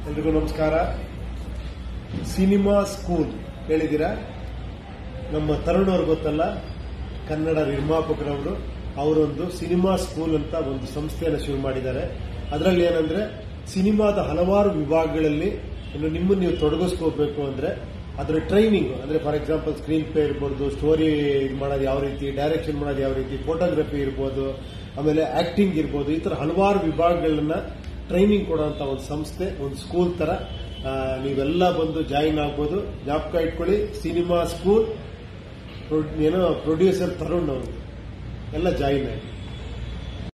ಎಲ್ರಿಗೂ ನಮಸ್ಕಾರ cinema school ಹೇಳಿದ್ದೀರಾ ನಮ್ಮ ತರುಣ್ ಅವ್ರು ಗೊತ್ತಲ್ಲ ಕನ್ನಡ ನಿರ್ಮಾಪಕರವರು ಅವರೊಂದು ಸಿನಿಮಾ ಸ್ಕೂಲ್ ಅಂತ ಒಂದು ಸಂಸ್ಥೆಯನ್ನು ಶುರು ಮಾಡಿದ್ದಾರೆ ಅದರಲ್ಲಿ ಏನಂದ್ರೆ ಸಿನಿಮಾದ ಹಲವಾರು ವಿಭಾಗಗಳಲ್ಲಿ ಇನ್ನು ನಿಮ್ಮನ್ನು ನೀವು ತೊಡಗಿಸ್ಕೋಬೇಕು ಅಂದ್ರೆ ಅದರ ಟ್ರೈನಿಂಗ್ ಅಂದ್ರೆ ಫಾರ್ ಎಕ್ಸಾಂಪಲ್ ಸ್ಕ್ರೀನ್ ಪ್ಲೇ ಇರ್ಬೋದು ಸ್ಟೋರಿ ಇದು ಮಾಡೋದು ಯಾವ ರೀತಿ ಡೈರೆಕ್ಷನ್ ಮಾಡೋದು ಯಾವ ರೀತಿ ಫೋಟೋಗ್ರಫಿ ಇರ್ಬೋದು ಆಮೇಲೆ ಆಕ್ಟಿಂಗ್ ಇರ್ಬೋದು ಈ ತರ ಹಲವಾರು ವಿಭಾಗಗಳನ್ನ ಟ್ರೈನಿಂಗ್ ಕೊಡುವಂತ ಒಂದು ಸಂಸ್ಥೆ ಒಂದು ಸ್ಕೂಲ್ ತರ ಆ, ನೀವೆಲ್ಲ ಬಂದು ಜಾಯಿನ್ ಆಗ್ಬೋದು ಜ್ಞಾಪಕ ಇಟ್ಕೊಳ್ಳಿ ಸಿನಿಮಾ ಸ್ಕೂಲ್ ಪ್ರೊ- ಏನೋ ಪ್ರೊಡ್ಯೂಸರ್ ತರುಣ್ ಅವರು ಎಲ್ಲ ಜಾಯಿನ್ ಆಗಿ